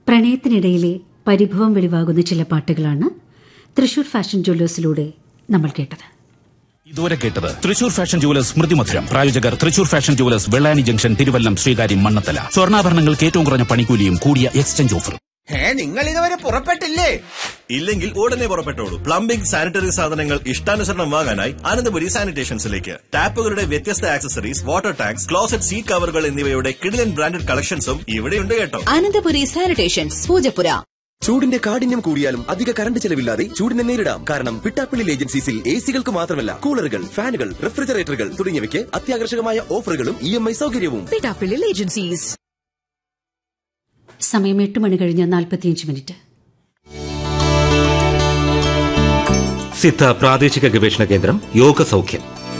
പ്രണയത്തിനിടയിലെ പരിഭവം വെളിവാകുന്ന ചില പാട്ടുകളാണ് തൃശൂർ ഫാഷൻ ജ്വല്ലേഴ്സിലൂടെ നമ്മൾ കേട്ടത് ഇതുവരെ കേട്ടത് തൃശൂർ ഫാഷൻ ജുവലേഴ്സ് സ്മൃതിമധുരം പ്രായോജകർ Thrissur fashion jewellers Vellani junction Thiruvallam Sreekaryam Mannanthala സ്വർണ്ണാഭരണങ്ങൾക്ക് ഏറ്റവും കുറഞ്ഞ പണിക്കൂലിയും കൂടിയ എക്സ്ചേഞ്ച് ഓഫറും ഏ നിങ്ങൾ ഇതുവരെ പുറപ്പെട്ടില്ലേ ഇല്ലെങ്കിൽ ഉടനെ പുറപ്പെട്ടോളൂ പ്ലംബിംഗ് സാനിറ്ററി സാധനങ്ങൾ ഇഷ്ടാനുസരണം വാങ്ങാനായി അനന്തപുരി സാനിറ്റേഷൻസിലേക്ക് ടാപ്പുകളുടെ വ്യത്യസ്ത accessories water tanks closet seat കവറുകൾ എന്നിവയുടെ കിടിലൻ ബ്രാൻഡഡ് കളക്ഷൻസും ഇവിടെയുണ്ട് കേട്ടോ അനന്തപുരി സാനിറ്റേഷൻസ് പൂജപ്പുര ചൂടിന്റെ കാഠിന്യം കൂടിയാലും അധിക കറണ്ട് ചെലവില്ലാതെ ചൂടിനെ നേരിടാം കാരണം പിട്ടാപ്പിള്ളി ഏജൻസീസിൽ എ സികൾക്ക് മാത്രമല്ല കൂളറുകൾ ഫാനുകൾ റെഫ്രിജറേറ്ററുകൾ തുടങ്ങിയവയ്ക്ക് അത്യാകർഷകമായ ഓഫറുകളും ഇ എം ഐ സൗകര്യവും പിട്ടാപ്പിള്ളിൽ ഏജൻസീസ് സമയം എട്ട് മണി കഴിഞ്ഞ് നാൽപ്പത്തിയഞ്ച് മിനിറ്റ് സിദ്ധ പ്രാദേശിക ഗവേഷണ കേന്ദ്രം യോഗ സൗഖ്യം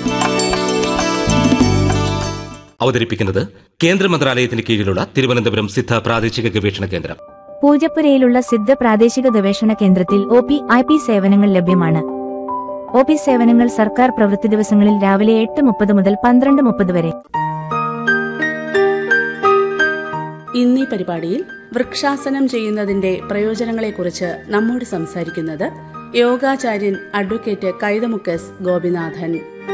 അവതരിപ്പിക്കുന്നത് കേന്ദ്ര മന്ത്രാലയത്തിന് കീഴിലുള്ള തിരുവനന്തപുരം സിദ്ധ പ്രാദേശിക ഗവേഷണ കേന്ദ്രം പൂജപ്പുരയിലുള്ള സിദ്ധ പ്രാദേശിക ഗവേഷണ കേന്ദ്രത്തിൽ ഒ പി ഐ പി സേവനങ്ങൾ ലഭ്യമാണ് ഒ പി സേവനങ്ങൾ സർക്കാർ പ്രവൃത്തി ദിവസങ്ങളിൽ രാവിലെ എട്ട് മുപ്പത് മുതൽ പന്ത്രണ്ട് മുപ്പത് വരെ ഇന്നീ പരിപാടിയിൽ വൃക്ഷാസനം ചെയ്യുന്നതിന്റെ പ്രയോജനങ്ങളെക്കുറിച്ച് നമ്മോട് സംസാരിക്കുന്നത് യോഗാചാര്യൻ അഡ്വക്കേറ്റ് കൈതമുക്കസ് ഗോപിനാഥൻ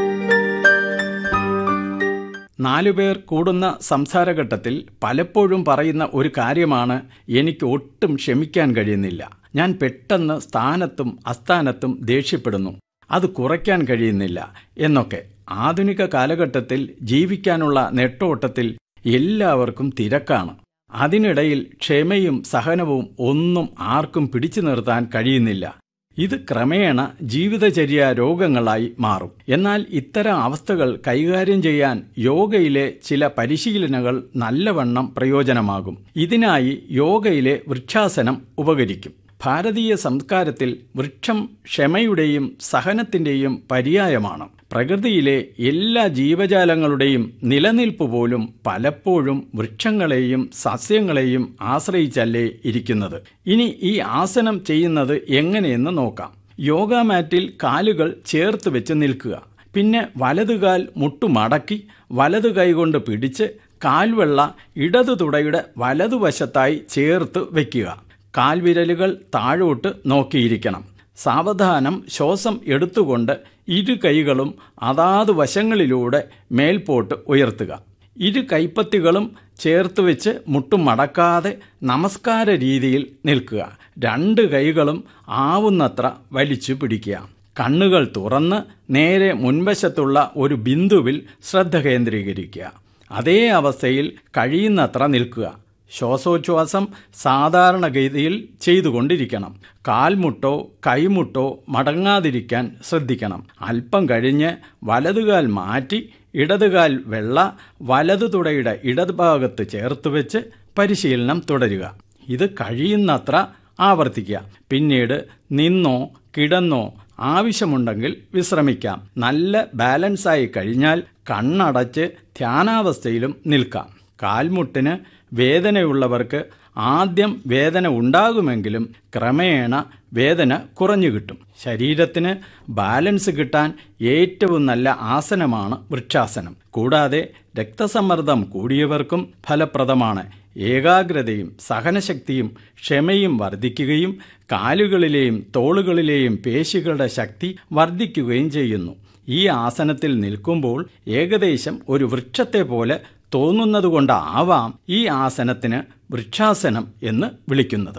നാലുപേർ കൂടുന്ന സംസാരഘട്ടത്തിൽ പലപ്പോഴും പറയുന്ന ഒരു കാര്യമാണ് എനിക്ക് ഒട്ടും ക്ഷമിക്കാൻ കഴിയുന്നില്ല ഞാൻ പെട്ടെന്ന് സ്ഥാനത്തും അസ്ഥാനത്തും ദേഷ്യപ്പെടുന്നു അത് കുറയ്ക്കാൻ കഴിയുന്നില്ല എന്നൊക്കെ ആധുനിക കാലഘട്ടത്തിൽ ജീവിക്കാനുള്ള നെട്ടോട്ടത്തിൽ എല്ലാവർക്കും തിരക്കാണ് അതിനിടയിൽ ക്ഷമയും സഹനവും ഒന്നും ആർക്കും പിടിച്ചു നിർത്താൻ കഴിയുന്നില്ല ഇത് ക്രമേണ ജീവിതചര്യ രോഗങ്ങളായി മാറും എന്നാൽ ഇത്തരം അവസ്ഥകൾ കൈകാര്യം ചെയ്യാൻ യോഗയിലെ ചില പരിശീലനങ്ങൾ നല്ലവണ്ണം പ്രയോജനമാകും ഇതിനായി യോഗയിലെ വൃക്ഷാസനം ഉപകരിക്കും ഭാരതീയ സംസ്കാരത്തിൽ വൃക്ഷം ക്ഷമയുടെയും സഹനത്തിന്റെയും പര്യായമാണ് പ്രകൃതിയിലെ എല്ലാ ജീവജാലങ്ങളുടെയും നിലനിൽപ്പ് പോലും പലപ്പോഴും വൃക്ഷങ്ങളെയും സസ്യങ്ങളെയും ആശ്രയിച്ചല്ലേ ഇരിക്കുന്നത് ഇനി ഈ ആസനം ചെയ്യുന്നത് എങ്ങനെയെന്ന് നോക്കാം യോഗ മാറ്റിൽ കാലുകൾ ചേർത്ത് വെച്ച് നിൽക്കുക പിന്നെ വലതുകാൽ മുട്ടുമടക്കി വലതു കൈകൊണ്ട് പിടിച്ച് കാൽവെള്ള ഇടതു തുടയുടെ വലതുവശത്തായി ചേർത്ത് വയ്ക്കുക കാൽവിരലുകൾ താഴോട്ട് നോക്കിയിരിക്കണം സാവധാനം ശ്വാസം എടുത്തുകൊണ്ട് ഇരു കൈകളും അതാത് വശങ്ങളിലൂടെ മേൽപോട്ട് ഉയർത്തുക ഇരു കൈപ്പത്തികളും ചേർത്ത് വെച്ച് മുട്ടും മടക്കാതെ നമസ്കാര രീതിയിൽ നിൽക്കുക രണ്ട് കൈകളും ആവുന്നത്ര വലിച്ചു പിടിക്കുക കണ്ണുകൾ തുറന്ന് നേരെ മുൻവശത്തുള്ള ഒരു ബിന്ദുവിൽ ശ്രദ്ധ കേന്ദ്രീകരിക്കുക അതേ അവസ്ഥയിൽ കഴിയുന്നത്ര നിൽക്കുക ശ്വാസോച്ഛ്വാസം സാധാരണഗതിയിൽ ചെയ്തുകൊണ്ടിരിക്കണം കാൽമുട്ടോ കൈമുട്ടോ മടങ്ങാതിരിക്കാൻ ശ്രദ്ധിക്കണം അല്പം കഴിഞ്ഞ് വലതുകാൽ മാറ്റി ഇടതുകാൽ വെള്ള വലതു തുടയുടെ ഇടതുഭാഗത്ത് ചേർത്ത് വെച്ച് പരിശീലനം തുടരുക ഇത് കഴിയുന്നത്ര ആവർത്തിക്കുക പിന്നീട് നിന്നോ കിടന്നോ ആവശ്യമുണ്ടെങ്കിൽ വിശ്രമിക്കാം നല്ല ബാലൻസായി കഴിഞ്ഞാൽ കണ്ണടച്ച് ധ്യാനാവസ്ഥയിലും നിൽക്കാം കാൽമുട്ടിന് വേദനയുള്ളവർക്ക് ആദ്യം വേദന ഉണ്ടാകുമെങ്കിലും ക്രമേണ വേദന കുറഞ്ഞു കിട്ടും ശരീരത്തിന് ബാലൻസ് കിട്ടാൻ ഏറ്റവും നല്ല ആസനമാണ് വൃക്ഷാസനം കൂടാതെ രക്തസമ്മർദ്ദം കൂടിയവർക്കും ഫലപ്രദമാണ് ഏകാഗ്രതയും സഹനശക്തിയും ക്ഷമയും വർദ്ധിക്കുകയും കാലുകളിലെയും തോളുകളിലെയും പേശികളുടെ ശക്തി വർദ്ധിക്കുകയും ചെയ്യുന്നു ഈ ആസനത്തിൽ നിൽക്കുമ്പോൾ ഏകദേശം ഒരു വൃക്ഷത്തെ പോലെ തോന്നുന്നതുകൊണ്ടാവാം ഈ ആസനത്തിന് വൃക്ഷാസനം എന്ന് വിളിക്കുന്നത്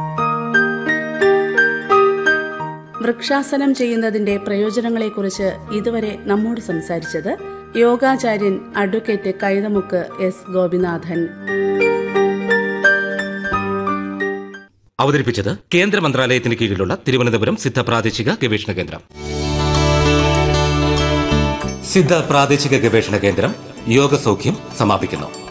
വൃക്ഷാസനം ചെയ്യുന്നതിന്റെ പ്രയോജനങ്ങളെക്കുറിച്ച് ഇതുവരെ നമ്മോട് സംസാരിച്ചത് യോഗാചാര്യൻ അഡ്വക്കേറ്റ് കൈതമുക്ക് എസ് ഗോപിനാഥൻ അവതരിപ്പിച്ചത് കേന്ദ്ര മന്ത്രാലയത്തിന് കീഴിലുള്ള തിരുവനന്തപുരം സിദ്ധ പ്രാദേശിക ഗവേഷണ കേന്ദ്രം സിദ്ധ പ്രാദേശിക ഗവേഷണ കേന്ദ്രം യോഗ സൗഖ്യം സമാപിക്കുന്നു